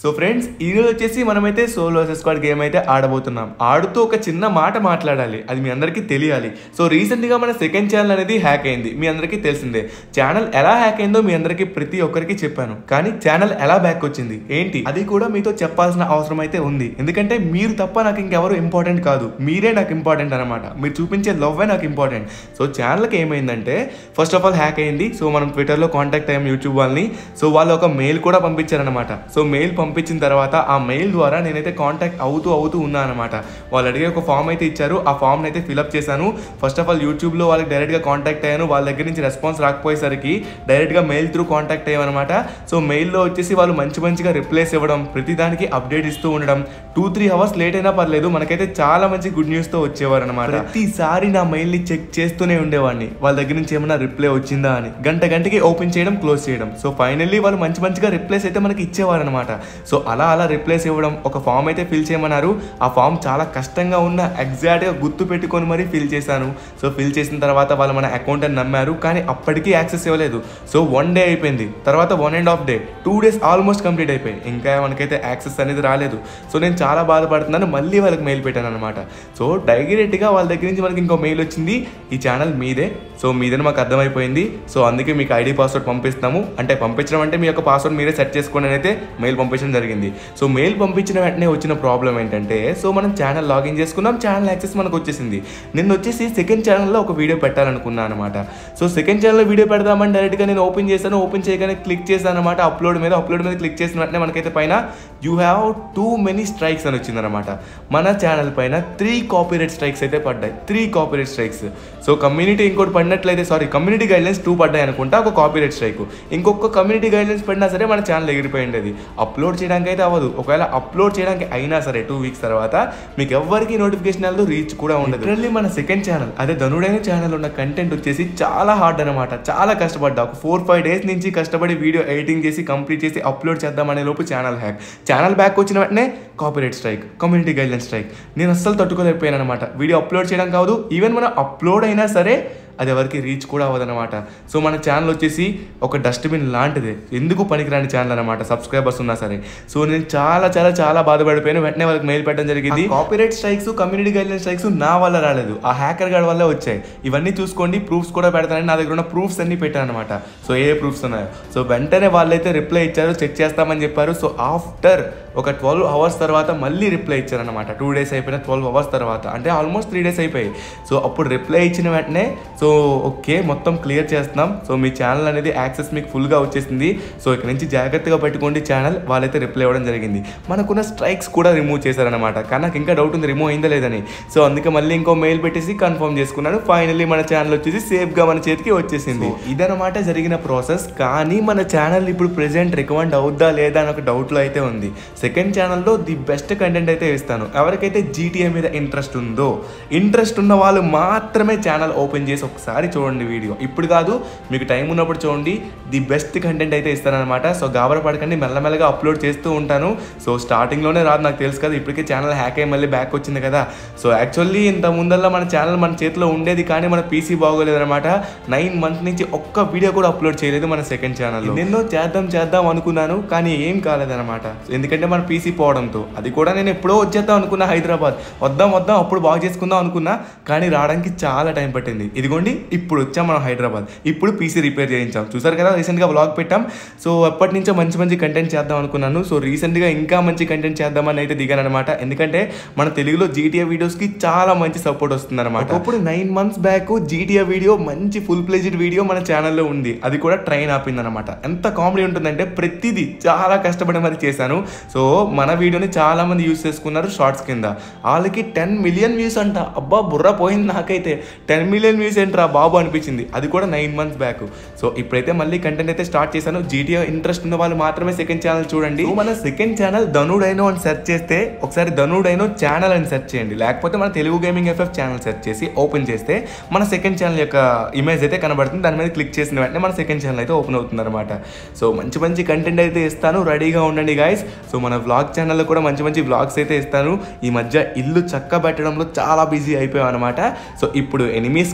so friends ఈరోజు వచ్చేసి మనమైతే సోలో స్క్వాడ్ గేమ్ అయితే ఆడబోతున్నాం ఆడుతూ ఒక చిన్న మాట మాట్లాడాలి అది మీ అందరికీ తెలియాలి సో రీసెంట్గా మన సెకండ్ ఛానల్ అనేది హ్యాక్ అయింది మీ అందరికీ తెలిసిందే ఛానల్ ఎలా హ్యాక్ అయిందో మీ అందరికీ ప్రతి ఒక్కరికి చెప్పాను కానీ ఛానల్ ఎలా బ్యాక్ వచ్చింది ఏంటి అది కూడా మీతో చెప్పాల్సిన అవసరం అయితే ఉంది ఎందుకంటే మీరు తప్ప నాకు ఇంకెవరు ఇంపార్టెంట్ కాదు మీరే నాకు ఇంపార్టెంట్ అనమాట మీరు చూపించే లవ్వే నాకు ఇంపార్టెంట్ సో ఛానల్కి ఏమైందంటే ఫస్ట్ ఆఫ్ ఆల్ హ్యాక్ అయింది సో మనం ట్విట్టర్లో కాంటాక్ట్ అయ్యాం యూట్యూబ్ వాళ్ళని సో వాళ్ళు ఒక మెయిల్ కూడా పంపించారనమాట సో మెయిల్ పంపించిన తర్వాత ఆ మెయిల్ ద్వారా నేనైతే కాంటాక్ట్ అవుతూ అవుతూ ఉన్నాను అనమాట వాళ్ళు అడిగే ఒక ఫామ్ అయితే ఇచ్చారు ఆ ఫామ్ని అయితే ఫిలప్ చేశాను ఫస్ట్ ఆఫ్ ఆల్ యూట్యూబ్లో వాళ్ళకి డైరెక్ట్గా కాంటాక్ట్ అయ్యాను వాళ్ళ దగ్గర నుంచి రెస్పాన్స్ రాకపోయేసరికి డైరెక్ట్గా మెయిల్ త్రూ కాంటాక్ట్ అయ్యామన్నమాట సో మెయిల్లో వచ్చేసి వాళ్ళు మంచి మంచిగా రిప్లైస్ ఇవ్వడం ప్రతిదానికి అప్డేట్ ఇస్తూ ఉండడం టూ త్రీ అవర్స్ లేట్ అయినా పర్లేదు మనకైతే చాలా మంచి గుడ్ న్యూస్తో వచ్చేవారు అనమాట ప్రతిసారి నా మెయిల్ని చెక్ చేస్తూనే ఉండేవాడిని వాళ్ళ దగ్గర నుంచి ఏమైనా రిప్లై వచ్చిందా అని గంట గంటకి ఓపెన్ చేయడం క్లోజ్ చేయడం సో ఫైనల్లీ వాళ్ళు మంచి మంచిగా రిప్లైస్ అయితే మనకి ఇచ్చేవారు అనమాట సో అలా అలా రిప్లైస్ ఇవ్వడం ఒక ఫామ్ అయితే ఫిల్ చేయమన్నారు ఆ ఫామ్ చాలా కష్టంగా ఉన్న ఎగ్జాక్ట్గా గుర్తు పెట్టుకొని మరీ ఫిల్ చేశాను సో ఫిల్ చేసిన తర్వాత వాళ్ళు మన అకౌంట్ అని నమ్మారు కానీ అప్పటికీ యాక్సెస్ ఇవ్వలేదు సో వన్ డే అయిపోయింది తర్వాత one and half day two days almost complete అయిపోయి ఇంకా మనకైతే యాక్సెస్ అనేది రాలేదు సో నేను చాలా బాధపడుతున్నాను మళ్ళీ వాళ్ళకి మెయిల్ పెట్టాను అనమాట సో డైరెక్ట్గా వాళ్ళ దగ్గర నుంచి మనకి ఇంకో మెయిల్ వచ్చింది ఈ ఛానల్ మీదే సో మీదని మాకు అర్థమైపోయింది సో అందుకే మీకు ఐడి పాస్వర్డ్ పంపిస్తాము అంటే పంపించడం అంటే మీ యొక్క పాస్వర్డ్ మీరే సెట్ చేసుకోండి అని అయితే మెయిల్ పంపించడం జరిగింది సో మెయిల్ పంపించిన వెంటనే వచ్చిన ప్రాబ్లం ఏంటంటే సో మనం ఛానల్ లాగిన్ చేసుకున్నాం ఛానల్ యాక్సెస్ మనకు వచ్చేసింది నిన్న వచ్చేసి సెకండ్ ఛానల్లో ఒక వీడియో పెట్టాలనుకున్నాను అనమాట సో సెకండ్ ఛానల్లో వీడియో పెడదామని డైరెక్ట్గా నేను ఓపెన్ చేశాను ఓపెన్ చేయగానే క్లిక్ చేశాను అనమాట అప్లోడ్ మీద అప్లోడ్ మీద క్లిక్ చేసిన వెంటనే మనకైతే పైన you have too many strikes అని వచ్చిందనమాట మన ఛానల్ పైన త్రీ కాపీరైట్ స్ట్రైక్స్ అయితే పడ్డాయి three copyright strikes so community ఇంకోటి పడినట్లయితే సారీ కమ్యూనిటీ గైడ్లైన్స్ టూ పడ్డాయి అనుకుంటా ఒక కాపీరైట్ స్ట్రైక్ ఇంకొక కమ్యూనిటీ గైడ్లైన్స్ పడినా సరే మన ఛానల్ ఎగిరిపోయి ఉండేది అప్లోడ్ చేయడానికి అయితే అవ్వదు ఒకవేళ అప్లోడ్ చేయడానికి అయినా సరే టూ వీక్స్ తర్వాత మీకు ఎవరికి నోటిఫికేషన్ వెళ్ళదు రీచ్ కూడా ఉండదు లిటరల్లీ మన సెకండ్ ఛానల్ అదే ధనుడైన ఛానల్ ఉన్న కంటెంట్ వచ్చేసి చాలా హార్డ్ అనమాట చాలా కష్టపడ్డా ఒక ఫోర్ ఫైవ్ డేస్ నుంచి కష్టపడి వీడియో ఎడిటింగ్ చేసి కంప్లీట్ చేసి అప్లోడ్ చేద్దామనే లోపు ఛానల్ హ్యాక్ ఛానల్ బ్యాక్ వచ్చిన వెంటనే copyright strike community guideline strike నేను అస్సలు తట్టుకోలేకపోయాను అనమాట వీడియో అప్లోడ్ చేయడం కాదు ఈవెన్ మనం అప్లోడ్ అయినా సరే అది ఎవరికి రీచ్ కూడా అవ్వదన్నమాట సో మన ఛానల్ వచ్చేసి ఒక డస్ట్బిన్ లాంటిదే ఎందుకు పనికిరాని ఛానల్ అనమాట సబ్స్క్రైబర్స్ ఉన్నా సరే సో నేను చాలా చాలా చాలా బాధపడిపోయాను వెంటనే వాళ్ళకి మెయిల్ పెట్టడం జరిగింది copyright strikes community guideline strikes నా వల్ల రాలేదు ఆ హ్యాకర్ గార్డ్ వల్ల వచ్చాయి ఇవన్నీ చూసుకోండి ప్రూఫ్స్ కూడా పెడతానని నా దగ్గర ఉన్న ప్రూఫ్స్ అన్ని పెట్టాను అనమాట సో ఏ ప్రూఫ్స్ ఉన్నాయో సో వెంటనే వాళ్ళైతే రిప్లై ఇచ్చారు చెక్ చేస్తామని చెప్పారు సో ఆఫ్టర్ ఒక ట్వెల్వ్ అవర్స్ తర్వాత మళ్ళీ రిప్లై ఇచ్చారనమాట టూ డేస్ అయిపోయిన ట్వెల్వ్ అవర్స్ తర్వాత అంటే ఆల్మోస్ట్ త్రీ డేస్ అయిపోయాయి సో అప్పుడు రిప్లై ఇచ్చిన వెంటనే సో ఓకే మొత్తం క్లియర్ చేస్తున్నాం సో మీ ఛానల్ అనేది యాక్సెస్ మీకు ఫుల్గా వచ్చేసింది సో ఇక్కడ నుంచి జాగ్రత్తగా పెట్టుకోండి ఛానల్ వాళ్ళైతే రిప్లై ఇవ్వడం జరిగింది మనకున్న స్ట్రైక్స్ కూడా రిమూవ్ చేశారనమాట కానీ నాకు ఇంకా డౌట్ ఉంది రిమూవ్ అయిందా లేదని సో అందుకే మళ్ళీ ఇంకో మెయిల్ పెట్టేసి కన్ఫర్మ్ చేసుకున్నాను ఫైనల్లీ మన ఛానల్ వచ్చేసి సేఫ్గా మన చేతికి వచ్చేసింది ఇదనమాట జరిగిన ప్రాసెస్ కానీ మన ఛానల్ ఇప్పుడు ప్రెసెంట్ రికమెండ్ అవుద్దా లేదా అని ఒక డౌట్లో అయితే ఉంది సెకండ్ ఛానల్లో ది బెస్ట్ కంటెంట్ అయితే ఇస్తాను ఎవరికైతే జీటీఏ మీద ఇంట్రెస్ట్ ఉందో ఇంట్రెస్ట్ ఉన్న వాళ్ళు మాత్రమే ఛానల్ ఓపెన్ చేసి ఒకసారి చూడండి వీడియో ఇప్పుడు కాదు మీకు టైం ఉన్నప్పుడు చూడండి ది బెస్ట్ కంటెంట్ అయితే ఇస్తానమాట సో గాబర పడకండి మెల్లమెల్లగా అప్లోడ్ చేస్తూ ఉంటాను సో స్టార్టింగ్లోనే రాదు నాకు తెలుసు కదా ఇప్పటికే ఛానల్ హ్యాక్ అయ్యి మళ్ళీ బ్యాక్ వచ్చింది కదా సో యాక్చువల్లీ ఇంత ముందల్లా మన ఛానల్ మన చేతిలో ఉండేది కానీ మన పీసీ బాగోలేదన్నమాట నైన్ మంత్ నుంచి ఒక్క వీడియో కూడా అప్లోడ్ చేయలేదు మన సెకండ్ ఛానల్ ఎన్నో చేద్దాం చేద్దాం అనుకున్నాను కానీ ఏం కాలేదన్నమాట ఎందుకంటే మన పీసీ పోవడంతో అది కూడా నేను ఎప్పుడో వచ్చేద్దాం అనుకున్నా హైదరాబాద్ వద్దాం వద్దాం అప్పుడు బాగు చేసుకుందాం అనుకున్నా కానీ రావడానికి చాలా టైం పట్టింది ఇదిగోండి ఇప్పుడు వచ్చాం మనం హైదరాబాద్ ఇప్పుడు పీసీ రిపేర్ చేయించాం చూసారు కదా రీసెంట్గా వ్లాగ్ పెట్టాం సో ఎప్పటి నుంచో మంచి మంచి కంటెంట్ చేద్దాం అనుకున్నాను సో రీసెంట్గా ఇంకా మంచి కంటెంట్ చేద్దామని అయితే దిగాను అనమాట ఎందుకంటే మన తెలుగులో జీటీఏ వీడియోస్కి చాలా మంచి సపోర్ట్ వస్తుంది అనమాట ఇప్పుడు nine months back GTA video మంచి ఫుల్ ప్లేజ్డ్ వీడియో మన ఛానల్లో ఉంది అది కూడా ట్రైన్ ఆపింది అనమాట ఎంత కామెడీ ఉంటుందంటే ప్రతిదీ చాలా కష్టపడి మరి చేశాను సో మన వీడియోని చాలా మంది యూస్ చేసుకున్నారు షార్ట్స్ కింద వాళ్ళకి టెన్ మిలియన్ వ్యూస్ అంట అబ్బా బుర్ర పోయింది నాకైతే టెన్ మిలియన్ వ్యూస్ ఏంట్రా బాబు అనిపించింది అది కూడా నైన్ మంత్స్ బ్యాక్ సో ఇప్పుడైతే మళ్ళీ కంటెంట్ అయితే స్టార్ట్ చేశాను జీటీఏ ఇంట్రెస్ట్ ఉన్న వాళ్ళు మాత్రమే సెకండ్ ఛానల్ చూడండి మన సెకండ్ ఛానల్ ధనుడైనో అని సెర్చ్ చేస్తే ఒకసారి ధనుడైనో ఛానల్ అని సెర్చ్ చేయండి లేకపోతే మన Telugu gaming FF channel search చేసి ఓపెన్ చేస్తే మన సెకండ్ ఛానల్ యొక్క ఇమేజ్ అయితే కనబడుతుంది దాని మీద క్లిక్ చేసిన వెంటనే మన సెకండ్ ఛానల్ అయితే ఓపెన్ అవుతుంది అనమాట సో మంచి మంచి కంటెంట్ అయితే ఇస్తాను రెడీగా ఉండండి గాయస్ సో మన వ్లాగ్ ఛానల్లో కూడా మంచి మంచి వ్లాగ్స్ అయితే ఇస్తాను ఈ మధ్య ఇల్లు చక్క పెట్టడంలో చాలా బిజీ అయిపోయాం అనమాట సో ఇప్పుడు ఎనిమీస్కి ఒక్కొక్క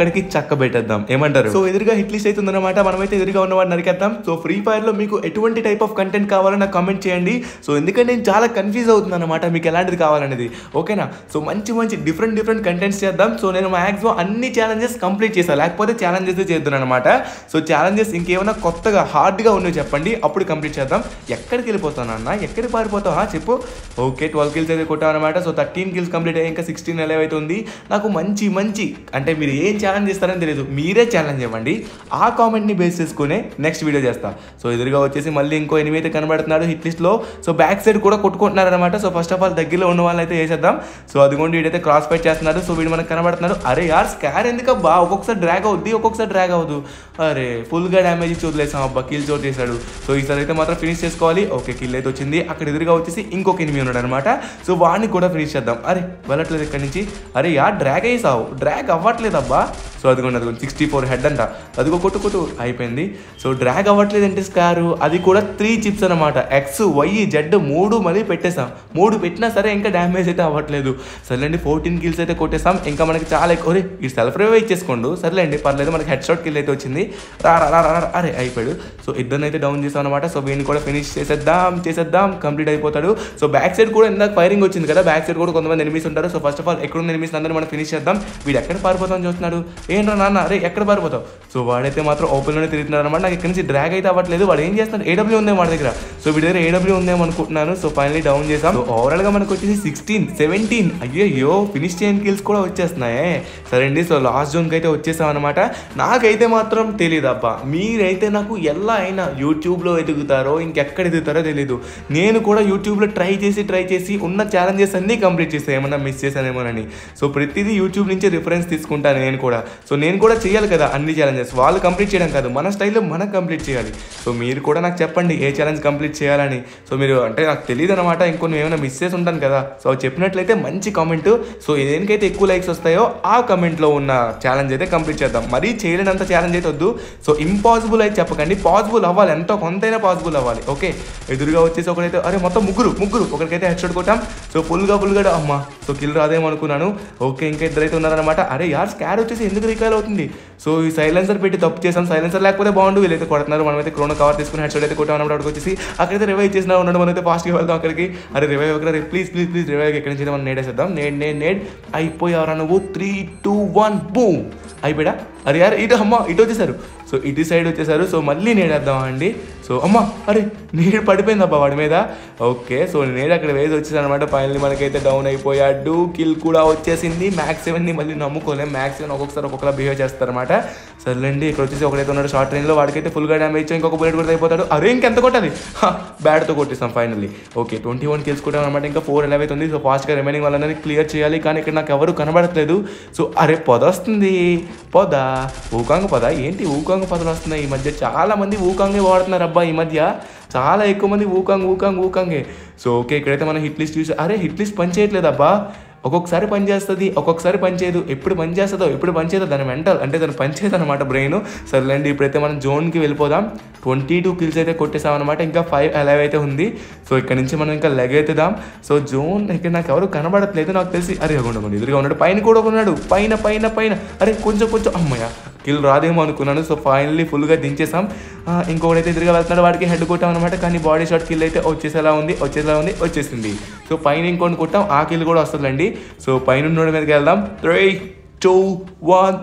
అక్కడికి చక్క పెట్టేద్దాం ఏమంటారు సో ఎదురుగా హిట్ లిస్ట్ అవుతుందన్నమాట మనమైతే ఎదురుగా ఉన్న వాడిని నరికేద్దాం సో ఫ్రీ ఫైర్ లో మీకు ఎటువంటి టైప్ ఆఫ్ కంటెంట్ కావాలో నాకు కామెంట్ చేయండి సో ఎందుకంటే నేను చాలా కన్ఫ్యూజ్ అవుతుంది అనమాట మీకు ఎలాంటిది కావాలనేది ఓకేనా సో మంచి మంచి డిఫరెంట్ డిఫరెంట్ కంటెంట్స్ చేద్దాం సో నేను మాక్సిమం అన్ని ఛాలెంజెస్ కంప్లీట్ చేస్తాను లేకపోతే ఛాలెంజెస్ చేద్దాను అనమాట సో ఛాలెంజెస్ ఇంకేమైనా కొత్తగా హార్డ్గా ఉన్నవి చెప్పండి అప్పుడు కంప్లీట్ చేద్దాం ఎక్కడికి వెళ్ళిపోతాను అన్న ఎక్కడికి పారిపోతావా చెప్పు ఓకే ట్వెల్వ్ కిల్స్ అయితే కొట్టాం అనమాట సో థర్టీన్ కిల్స్ కంప్లీట్ అయ్యి ఇంకా సిక్స్టీన్ ఎలా అయితే ఉంది నాకు మంచి మంచి అంటే మీరు ఏం ఛాలెంజ్ చేస్తారని తెలియదు మీరే ఛాలెంజ్ ఇవ్వండి ఆ కామెంట్ని బేస్ చేసుకునే నెక్స్ట్ వీడియో చేస్తా సో ఎదురుగా వచ్చేసి మళ్ళీ ఇంకో ఎనిమిది అయితే కనబడుతున్నాడు హిట్ లిస్ట్లో సో బ్యాక్ సైడ్ కూడా కొట్టుకుంటున్నారు అనమాట సో ఫస్ట్ ఆఫ్ ఆల్ దగ్గరలో ఉన్న వాళ్ళని అయితే వేసేద్దాం సో అదిగోండి వీడైతే క్రాస్ ఫైట్ చేస్తున్నాడు సో వీడు మనకు కనబడుతున్నాడు అరే యార్ స్కార్ ఎందుకబ్బా ఒక్కొక్కసారి డ్రాగ్ అవుద్ది ఒక్కొక్కసారి డ్రాగ్ అవ్వదు అరే ఫుల్గా డ్యామేజ్ ఇచ్చి వదిలేసాం అబ్బా కిల్ చోట్ చేశాడు సో ఈసారి అయితే మాత్రం ఫినిష్ చేసుకోవాలి ఓకే కిల్ అయితే వచ్చింది అక్కడ ఎదురుగా వచ్చేసి ఇంకొక ఎనిమిది ఉన్నాడు అనమాట సో వాడిని కూడా ఫినిష్ చేద్దాం అరే వెళ్ళట్లేదు ఇక్కడి నుంచి అరే యా డ్రాగ్ అయ్యేసావు డ్రాగ్ అవ్వట్లేదు అబ్బా సో అదిగోండి అదిగోండి సిక్స్టీ ఫోర్ హెడ్ అంట అదిగో కొట్టు కొట్టు అయిపోయింది సో డ్రాగ్ అవ్వట్లేదు అంటే స్కారు అది కూడా త్రీ చిప్స్ అనమాట ఎక్స్ వై జెడ్ మూడు మళ్ళీ పెట్టేసాం మూడు పెట్టినా సరే ఇంకా డ్యామేజ్ అయితే అవ్వట్లేదు సర్లేండి ఫోర్టీన్ కిల్స్ అయితే కొట్టేసాం ఇంకా మనకి చాలా ఎక్కువ ఒరే ఈ సెల్ఫ్ రివైవ్ ఇచ్చేసుకోండు సర్లేండి పర్లేదు మనకి హెడ్ షాట్ కిల్ అయితే వచ్చింది రా రా రా రా, రా, అరే అయిపోయాడు సో ఇద్దరిని అయితే డౌన్ చేసాం అనమాట సో వీడిని కూడా ఫినిష్ చేసేద్దాం చేసేద్దాం కంప్లీట్ అయిపోతాడు సో బ్యాక్ సైడ్ కూడా ఇందాక ఫైరింగ్ వచ్చింది కదా బ్యాక్ సైడ్ కూడా కొంతమంది ఎనిమిస్ ఉంటారు సో ఫస్ట్ ఆఫ్ ఆల్ ఎక్కడ ఉన్న ఎనిమిస్ అందరూ మనం ఫినిష్ చేద్దాం వీడు ఎక్కడ పారిపోతాం చూస్తున్నాడు ఏంట్రా నాన్న అరే ఎక్కడ పారిపోతావు సో వాడైతే మాత్రం ఓపెన్లోనే తిరుగుతున్నాడు అనమాట నాకు ఇక్కడ నుంచి డ్రాగ్ అయితే అవ్వట్లేదు వాడు ఏం చేస్తున్నాడు ఏడబ్ల్యూ ఉందేమో వాడి దగ్గర సో వీడి దగ్గర ఏడబ్ల్యూ ఉందేమో అనుకుంటున్నాను సో ఫైనలీ డౌన్ చేసాం సో ఓవరాల్ గా మనకు వచ్చేసి సిక్స్టీన్ సెవెంటీన్ అయ్యో ఫినిష్ చేయని కిల్స్ కూడా వచ్చేస్తున్నాయే సరే అండి సో లాస్ట్ జోన్కి అయితే వచ్చేసాం అనమాట నాకైతే మాత్రం తెలియదు అబ్బా మీరైతే నాకు ఎలా అయినా యూట్యూబ్లో ఎదుగుతారో ఇంకెక్కడ ఎదుగుతారో తెలీదు నేను కూడా యూట్యూబ్లో ట్రై చేసి ట్రై చేసి ఉన్న ఛాలెంజెస్ అన్నీ కంప్లీట్ చేస్తాను ఏమన్నా మిస్ చేశానేమోనని సో ప్రతిదీ యూట్యూబ్ నుంచే రిఫరెన్స్ తీసుకుంటాను నేను కూడా సో నేను కూడా చేయాలి కదా అన్ని ఛాలెంజెస్ వాళ్ళు కంప్లీట్ చేయడం కాదు మన స్టైల్లో మనం కంప్లీట్ చేయాలి సో మీరు కూడా నాకు చెప్పండి ఏ ఛాలెంజ్ కంప్లీట్ చేయాలని సో మీరు అంటే నాకు తెలియదు అనమాట ఇంకొన్ని ఏమైనా మిస్ చేసి ఉంటాను కదా సో చెప్పినట్లయితే మంచి కామెంట్ సో దేనికైతే ఎక్కువ లైక్స్ వస్తాయో ఆ కమెంట్లో ఉన్న ఛాలెంజ్ అయితే కంప్లీట్ చేద్దాం మరీ చేయలేనంత ఛాలెంజ్ అయితే వద్దు సో ఇంపాసిబుల్ అయితే చెప్పకండి పాసిబుల్ అవ్వాలి ఎంతో కొంతైనా పాసిబుల్ అవ్వాలి ఓకే ఎదురుగా వచ్చేసి ఒకరైతే అరే మొత్తం ముగ్గురు ముగ్గురు ఒకరికైతే హెడ్ షాట్ కొట్టాం సో ఫుల్గా ఫుల్గా అమ్మ సో కిల్ రాదేమో అనుకున్నాను ఓకే ఇంకా ఇద్దరైతే ఉన్నారనమాట అరే యార్ స్కార్ వచ్చేసి ఎందుకు రికాల్ అవుతుంది సో ఈ సైలెన్సర్ పెట్టి తప్పు చేసాం సైలెన్సర్ లేకపోతే బాగుండు వీళ్ళైతే కొడుతున్నారు మనమైతే క్రోనో కవర్ తీసుకుని హెడ్ షాట్ అయితే కొట్టాం అన్నప్పుడు అక్కడికి వచ్చేసి అక్కడైతే రివైవ్ చేసినా ఉన్నాడు మనమైతే ఫాస్ట్గా వెళ్దాం అక్కడికి అరే రివైవ్ ఒకరు ప్లీజ్ ప్లీజ్ ప్లీజ్ రివైవ్ ఎక్కడి నుంచి మనం నేడేసేద్దాం నేడ్ నేడ్ నేడ్ అయిపోయారా నువ్వు త్రీ టూ వన్ బూమ్ అయిపోయా అరే యార్ ఇటు అమ్మ ఇటు వచ్చేసారు సో ఇటు సైడ్ వచ్చేసారు సో మళ్ళీ నేడేద్దాం అండి సో అమ్మ అరే నీడు పడిపోయింది అబ్బా వాడి మీద ఓకే సో నేను అక్కడ వేసి వచ్చేసాను అనమాట ఫైనల్లీ మనకైతే డౌన్ అయిపోయాడు కిల్ కూడా వచ్చేసింది మ్యాక్స్ సెవెన్ని మళ్ళీ నమ్ముకోలేం మ్యాక్స్ సెవెన్ ఒక్కొక్కసారి ఒక్కొక్కలా బిహేవ్ చేస్తారనమాట సర్లేండి ఇక్కడ వచ్చేసి ఒకడైతే ఉన్నాడు షార్ట్ రేంజ్లో వాడికైతే ఫుల్గా డ్యామేజ్ ఇచ్చాం ఇంకొక బుల్లెట్ కూడా అయిపోతాడు అరే ఇంకెంత కొట్టాలి బ్యాట్తో కొట్టేస్తాం finally okay twenty one kills కూడా అనమాట ఇంకా ఫోర్ ఎలా అవుతుంది సో ఫాస్ట్గా రిమైనింగ్ వాళ్ళందరినీ క్లియర్ చేయాలి కానీ ఇక్కడ నాకు ఎవరు కనబడట్లేదు సో అరే పొద వస్తుంది పొద ఊకాంగ పొద ఏంటి ఊకాంగ పొదలు వస్తున్నాయి ఈ మధ్య చాలా మంది ఊకాంగే వాడుతున్నారు అబ్బా ఈ మధ్య చాలా ఎక్కువ మంది ఊకాంగ్ ఊకాంగ్ ఊకాంగే సో ఓకే ఇక్కడైతే మనం హిట్ లిస్ట్ చూసి అరే హిట్ లిస్ట్ పని చేయట్లేదు అబ్బా ఒక్కొక్కసారి పని చేస్తుంది ఒక్కొక్కసారి పని చేయదు ఎప్పుడు పని చేస్తుందో ఎప్పుడు పని చేయదో దాని మెంటల్ అంటే దాని పని చేయదు అనమాట బ్రెయిన్ సర్లేండి ఇప్పుడైతే మనం జోన్కి వెళ్ళిపోదాం ట్వంటీ టూ కిల్స్ అయితే కొట్టేసాం అనమాట ఇంకా ఫైవ్ అలైవ్ అయితే ఉంది సో ఇక్కడ నుంచి మనం ఇంకా లెగ్ అవుతుందాం సో జోన్ ఇక్కడ నాకు ఎవరు కనబడట్లేదు నాకు తెలిసి అరే అగొండకుండా ఎదురుగా ఉన్నాడు పైన కూడా ఉన్నాడు పైన పైన పైన అరే కొంచెం కొంచెం అమ్మయ్య కిల్ రాదేమో అనుకున్నాను సో ఫైనల్లీ ఫుల్గా దించేసాం ఆ, ఇంకొకడైతే ఎదురుగా వెళ్తున్నాడు వాడికి హెడ్ కొట్టాం అనమాట కానీ బాడీ షాట్ కిల్ అయితే వచ్చేసేలా ఉంది వచ్చేలా ఉంది వచ్చేసింది సో పైన ఇంకొని కొట్టాం ఆ కిల్ కూడా వస్తుందండి సో పైన ఉన్నోడి మీదకి వెళ్దాం three two one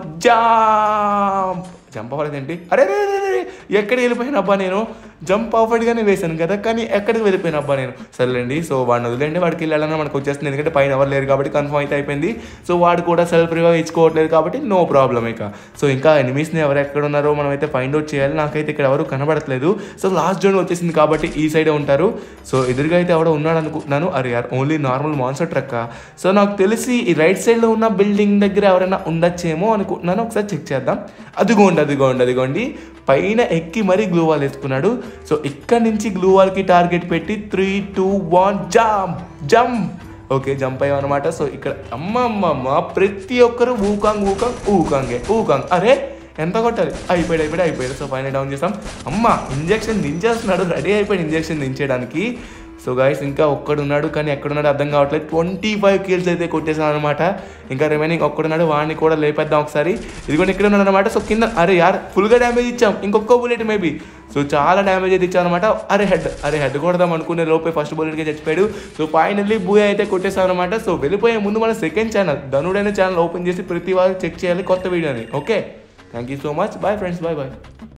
jump jump అవ్వలేదేంటి అరే రే రే, రే, ఎక్కడికి వెళ్ళిపోయాను అబ్బా నేను జంప్ అవ్వడుగానే వేశాను కదా కానీ ఎక్కడికి వెళ్ళిపోయాను అబ్బా నేను సరేలేండి సో వాడిని వదిలేండి వాడికి వెళ్ళాలని మనకు వచ్చేస్తుంది ఎందుకంటే పైన ఎవరు లేరు కాబట్టి కన్ఫర్మ్ అయితే అయిపోయింది సో వాడు కూడా సెల్ఫ్ రివైవ్ ఇచ్చుకోవట్లేదు కాబట్టి నో ప్రాబ్లం ఇక సో ఇంకా ఎనిమీస్ని ఎవరు ఎక్కడ ఉన్నారో మనం అయితే ఫైండ్ అవుట్ చేయాలి నాకైతే ఇక్కడ ఎవరు కనబడట్లేదు సో లాస్ట్ జోన్ వచ్చేసింది కాబట్టి ఈ సైడే ఉంటారు సో ఎదురుగా అయితే ఎవడో ఉన్నాడు అనుకుంటున్నాను అరే యార్ only normal monster truck so నాకు తెలిసి ఈ రైట్ సైడ్లో ఉన్న బిల్డింగ్ దగ్గర ఎవరైనా ఉండొచ్చేమో అనుకుంటున్నాను ఒకసారి చెక్ చేద్దాం అదిగోండి అదిగోండి అదిగోండి పైన ఎక్కి మరీ గ్లూ వాల్ వేసుకున్నాడు సో ఇక్కడ నుంచి గ్లూ వాల్కి టార్గెట్ పెట్టి three two one jump jump okay jump అయ్యాం అనమాట సో ఇక్కడ అమ్మ అమ్మ అమ్మ ప్రతి ఒక్కరు ఊకాంగ్ ఊకాంగ్ ఊకాంగే ఊకాంగ్ అరే ఎంత కొట్టాలి అయిపోయాడు అయిపోయాడు అయిపోయాడు సో ఫైనల్ డౌన్ చేస్తాం అమ్మ ఇంజెక్షన్ దించేస్తున్నాడు రెడీ అయిపోయాడు ఇంజెక్షన్ దించేయడానికి సో గాయస్ ఇంకా ఒక్కడున్నాడు కానీ ఎక్కడున్నాడు అర్థం కావట్లేదు ట్వంటీ ఫైవ్ కిల్స్ అయితే కొట్టేసాం అనమాట ఇంకా రిమైనింగ్ ఒక్కడున్నాడు వాడిని కూడా లేపేద్దాం ఒకసారి ఇది కూడా ఇక్కడ ఉన్నాడు అనమాట సో కింద అరే యార్ ఫుల్గా డ్యామేజ్ ఇచ్చాం ఇంకొక బుల్లెట్ మేబీ సో చాలా డ్యామేజ్ అయితే ఇచ్చాం అనమాట అరే హెడ్ అరే హెడ్ కొడదాం అనుకునే లోపే ఫస్ట్ బుల్లెట్కి చచ్చిపోయాడు సో ఫైనల్లీ బూయ్ అయితే కొట్టేసాం అనమాట సో వెళ్ళిపోయే ముందు మన సెకండ్ ఛానల్ ధనుడైన ఛానల్ ఓపెన్ చేసి ప్రతి వారు చెక్ చేయాలి కొత్త వీడియోని okay thank you so much bye friends bye bye